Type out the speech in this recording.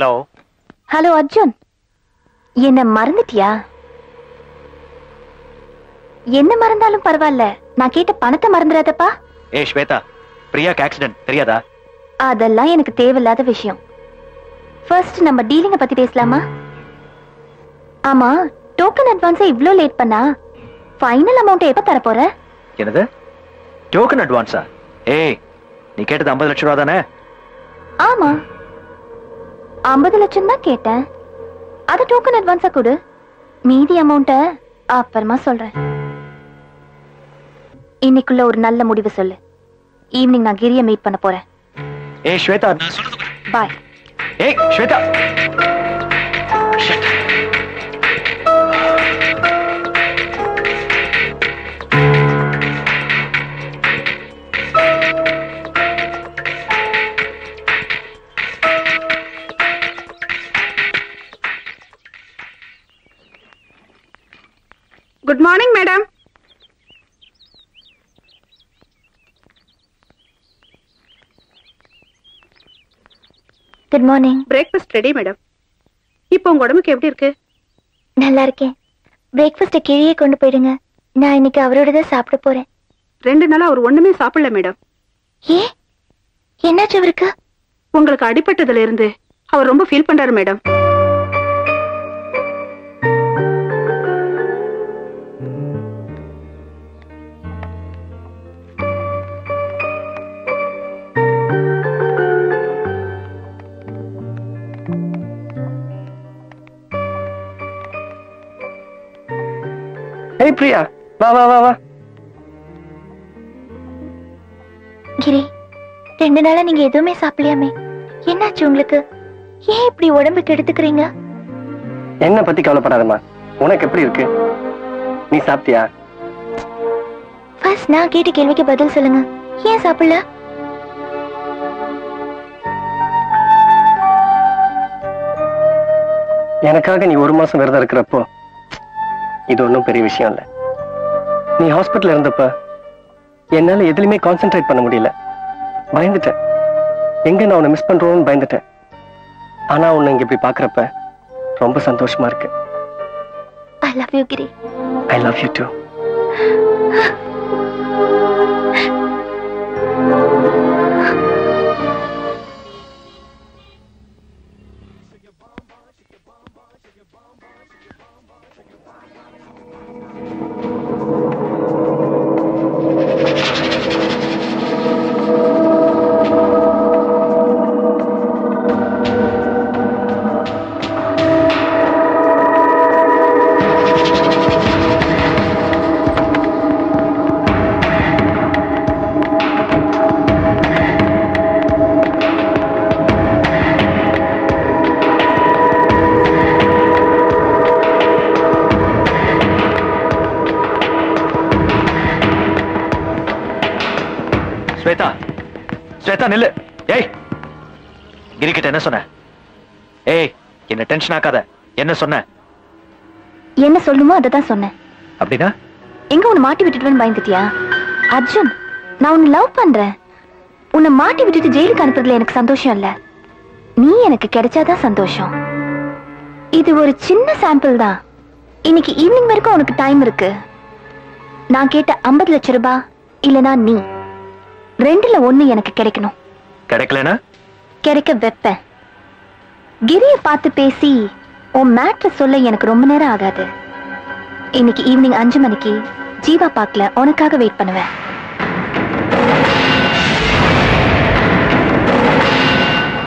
Hello hello Arjun என்ன மறந்துட்டியா என்ன மறந்தாலும் பரவாயில்ல நான் கேட்ட பணத்தை மறந்துடாதப்பா ஏய் ஸ்வேதா பிரியாக்கு ஆக்சிடென்ட் தெரியாதா அதெல்லாம் எனக்கு தேவையில்லாத விஷயம் ஃபர்ஸ்ட் நம்ம டீலிங்க பத்தி பேசலாமா ஆமா டோக்கன் அட்வான்ஸை இவ்ளோ லேட் பண்ணா ஃபைனல் அமௌண்ட் எப்ப தர போற என்னது டோக்கன் அட்வான்ஸா ஏய் நீ கேட்டது ஐம்பது லட்சம் ரூபா தானே ஆமா ஐம்பது லட்சம் தான் கேட்டேன் அது டோக்கன் அட்வான்ஸா கொடு மீதி அமௌண்ட்ட அப்புறமா சொல்றேன் இன்னைக்குள்ள ஒரு நல்ல முடிவு சொல்லு ஈவினிங் நான் கிரிய மீட் பண்ண போறேன் ஏய் ஸ்வேதா நான் சொல்றது பாய் ஏய் Shweta Shit. Good morning madam good morning breakfast ready madam இப்போ உங்க உடம்புக்கு எப்படி இருக்கு நல்லா இருக்கேன் பிரேக்ஃபாஸ்ட்டை கீழே கொண்டு போயிடுங்க நான் இன்னைக்கு அவரோட தான் சாப்பிட போறேன் ரெண்டு நாளா அவர் ஒண்ணுமே சாப்பிடல மேடம் ஏ என்னாச்சு அவருக்கு உங்களுக்கு அடிபட்டதுல இருந்து அவர் ரொம்ப ஃபீல் பண்றாரு மேடம் ஏய் பிரியா வா வா வா வா கிரி ரெண்டு நாளா நீங்க எதுவுமே சாப்பிடலையாமே என்னாச்சு உங்களுக்கு ஏன் இப்படி உடம்புக்கு எடுத்துக்கிறீங்க என்ன பத்தி கவலைப்படாதம்மா உனக்கு எப்படி இருக்கு நீ சாப்பிட்டியா ஃபர்ஸ்ட் நான் கேட்ட கேள்விக்கு பதில் சொல்லுங்க ஏன் சாப்பிடல எனக்காக நீ ஒரு மாசம் விரதம் இருக்கிறப்போ இது ஒன்றும் பெரிய விஷயம் இல்ல நீ ஹாஸ்பிட்டல் இருந்தப்ப என்னால எதுலயுமே கான்சென்ட்ரேட் பண்ண முடியல பயந்துட்டேன் எங்க நான் உன்னை மிஸ் பண்றோம்னு பயந்துட்டேன் ஆனா உன்னை இங்க இப்படி பாக்குறப்ப ரொம்ப சந்தோஷமா இருக்கு I love you Giri I love you too Shweta Shweta நில்லு ஏய் கிரிக்கிட்ட என்ன சொன்ன ஏய் என்ன டென்ஷன் ஆக்காத என்ன சொன்ன என்ன சொல்லணுமோ அதை தான் சொன்னேன் அப்படின்னா எங்க உன்னை மாட்டி விட்டுட்டுன்னு பயந்துட்டியா அர்ஜுன் நான் உன்னை லவ் பண்றேன் உன்னை மாட்டி விட்டுட்டு ஜெயிலுக்கு அனுப்புறதுல எனக்கு சந்தோஷம் இல்ல நீ எனக்கு கிடைச்சாதான் சந்தோஷம் இது ஒரு சின்ன சாம்பிள் தான் இன்னைக்கு ஈவினிங் வரைக்கும் உனக்கு டைம் இருக்கு நான் கேட்ட 50 லட்சம் ரூபாய் இல்லனா நீ ரெண்டுல ஒண்ணு எனக்கு கிடைக்கணும் கிடைக்கலனா கிடைக்க வைப்பேன் கிரிய பார்த்து பேசி உன் மேட்ரு சொல்ல எனக்கு ரொம்ப நேரம் ஆகாது இன்னைக்கு ஈவினிங் அஞ்சு மணிக்கு ஜீவா பார்க்கல உனக்காக வெயிட் பண்ணுவேன்